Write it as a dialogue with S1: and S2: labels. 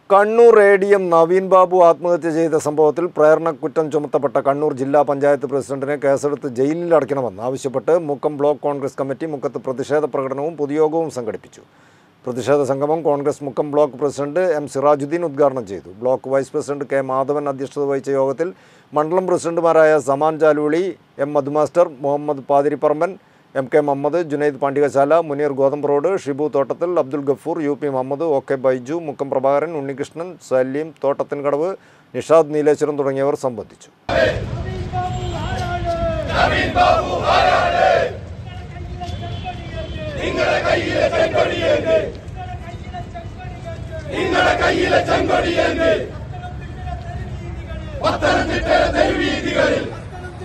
S1: Kannur A D M Naveen Babu ആത്മഹത്യ ചെയ്ത സംഭവത്തിൽ പ്രേരണക്കുറ്റം ചുമത്തപ്പെട്ട കണ്ണൂർ ജില്ലാ പഞ്ചായത്ത് പ്രസിഡന്റിനെ കേസെടുത്ത് ജയിലിൽ അടയ്ക്കണമെന്ന് ആവശ്യപ്പെട്ട് മുക്കം ബ്ലോക്ക് കോൺഗ്രസ് കമ്മിറ്റി മുക്കത്ത് പ്രതിഷേധ പ്രകടനവും പൊതുയോഗവും സംഘടിപ്പിച്ചു പ്രതിഷേധ സംഗമം Congress Mukkam block president M Sirajuddin ഉദ്ഘാടനം ചെയ്തു block vice president K Madhavan അധ്യക്ഷത വഹിച്ച യോഗത്തിൽ മണ്ഡലം പ്രസിഡന്റുമാരായ Saman Chaluli M Madhumaster Muhammad Pathiripparamban M K Muhammad Junaid Pandikasala Muneer Gothambu road Shibu Thottathil Abdul Gafoor U P Muhammad O K Baiju Mukkam Prabhakaran Unnikrishnan Saleem Thottathinkadavu Nishad Neeleswaram തുടങ്ങിയവർ സംബന്ധിച്ചു
S2: നിങ്ങളുടെ കയ്യിലെ ചെങ്കൊടിയേന്ത് പത്തനംതിട്ട തെരുവീതികളിൽ